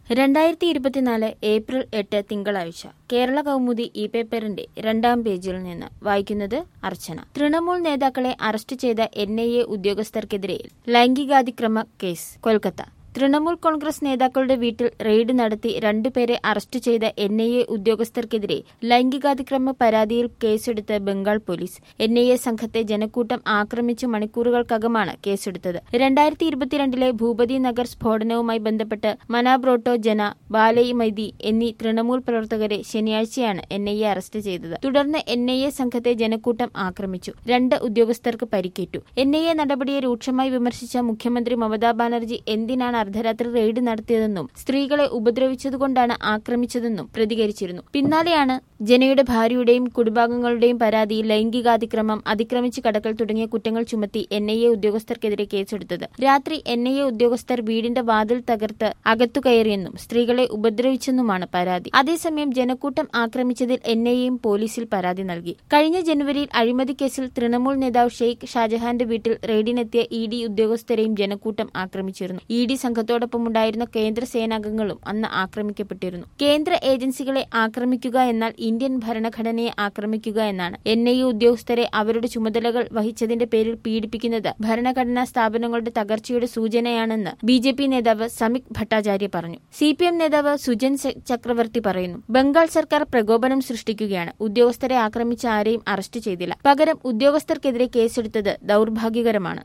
രണ്ടായിരത്തി ഇരുപത്തിനാല് ഏപ്രിൽ എട്ട് തിങ്കളാഴ്ച കേരള കൗമുദി ഈ പേപ്പറിന്റെ രണ്ടാം പേജിൽ നിന്ന് വായിക്കുന്നത് അർച്ചന തൃണമൂൽ നേതാക്കളെ അറസ്റ്റ് ചെയ്ത എൻ ഐ എ ഉദ്യോഗസ്ഥർക്കെതിരെ ലൈംഗികാതിക്രമ കേസ് കൊൽക്കത്ത തൃണമൂൽ കോൺഗ്രസ് നേതാക്കളുടെ വീട്ടിൽ റെയ്ഡ് നടത്തി രണ്ടുപേരെ അറസ്റ്റ് ചെയ്ത എൻ ഐ എ ഉദ്യോഗസ്ഥർക്കെതിരെ ലൈംഗികാതിക്രമ പരാതിയിൽ കേസെടുത്ത് Bengal police N I A സംഘത്തെ ജനക്കൂട്ടം ആക്രമിച്ച് മണിക്കൂറുകൾക്കകമാണ് കേസെടുത്തത് രണ്ടായിരത്തി ഇരുപത്തിരണ്ടിലെ ഭൂപതി നഗർ സ്ഫോടനവുമായി ബന്ധപ്പെട്ട് മനാബ്രോട്ടോ ജന ബാലൈ മൈതി എന്നീ തൃണമൂൽ പ്രവർത്തകരെ ശനിയാഴ്ചയാണ് എൻ ഐ എ അറസ്റ്റ് ചെയ്തത് തുടർന്ന് എൻ ഐ എ സംഘത്തെ ജനക്കൂട്ടം ആക്രമിച്ചു രണ്ട് ഉദ്യോഗസ്ഥർക്ക് പരിക്കേറ്റു എൻ ഐ എ നടപടിയെ രൂക്ഷമായി വിമർശിച്ച മുഖ്യമന്ത്രി മമതാ ബാനർജി എന്തിനാണ് അർദ്ധരാത്രി റെയ്ഡ് നടത്തിയതെന്നും സ്ത്രീകളെ ഉപദ്രവിച്ചതുകൊണ്ടാണ് ആക്രമിച്ചതെന്നും പ്രതികരിച്ചിരുന്നു പിന്നാലെയാണ് ജനയുടെ ഭാര്യയുടെയും കുടുംബാംഗങ്ങളുടെയും പരാതി ലൈംഗികാതിക്രമം അതിക്രമിച്ച് കടക്കൽ തുടങ്ങിയ കുറ്റങ്ങൾ ചുമത്തി എൻ ഐ എ ഉദ്യോഗസ്ഥർക്കെതിരെ കേസെടുത്തത് രാത്രി എൻ ഐ എ ഉദ്യോഗസ്ഥർ വീടിന്റെ വാതിൽ തകർത്ത് അകത്തു കയറിയെന്നും സ്ത്രീകളെ ഉപദ്രവിച്ചെന്നുമാണ് പരാതി അതേസമയം ജനക്കൂട്ടം ആക്രമിച്ചതിൽ എൻ ഐ എയും പോലീസിൽ പരാതി നൽകി കഴിഞ്ഞ ജനുവരിയിൽ അഴിമതി കേസിൽ തൃണമൂൽ നേതാവ് ഷെയ്ഖ് ഷാജഹാന്റെ വീട്ടിൽ റെയ്ഡിനെത്തിയ ഇ ഡി ഉദ്യോഗസ്ഥരെയും ജനക്കൂട്ടം ആക്രമിച്ചിരുന്നു ഇ ഡി സംഘത്തോടൊപ്പമുണ്ടായിരുന്ന കേന്ദ്ര സേനാംഗങ്ങളും അന്ന് ആക്രമിക്കപ്പെട്ടിരുന്നു കേന്ദ്ര ഏജൻസികളെ ആക്രമിക്കുക എന്നാൽ ഇന്ത്യൻ ഭരണഘടനയെ ആക്രമിക്കുക എന്നാണ് എൻ ഐ എ ഉദ്യോഗസ്ഥരെ അവരുടെ ചുമതലകൾ വഹിച്ചതിന്റെ പേരിൽ പീഡിപ്പിക്കുന്നത് ഭരണഘടനാ സ്ഥാപനങ്ങളുടെ തകർച്ചയുടെ സൂചനയാണെന്ന് ബി ജെ പി നേതാവ് സമിക് ഭട്ടാചാര്യ പറഞ്ഞു സി പി എം നേതാവ് സുജൻ ചക്രവർത്തി പറയുന്നു ബംഗാൾ സർക്കാർ പ്രകോപനം സൃഷ്ടിക്കുകയാണ് ഉദ്യോഗസ്ഥരെ ആക്രമിച്ച ആരെയും അറസ്റ്റ് ചെയ്തില്ല പകരം ഉദ്യോഗസ്ഥർക്കെതിരെ കേസെടുത്തത് ദൌർഭാഗ്യകരമാണ്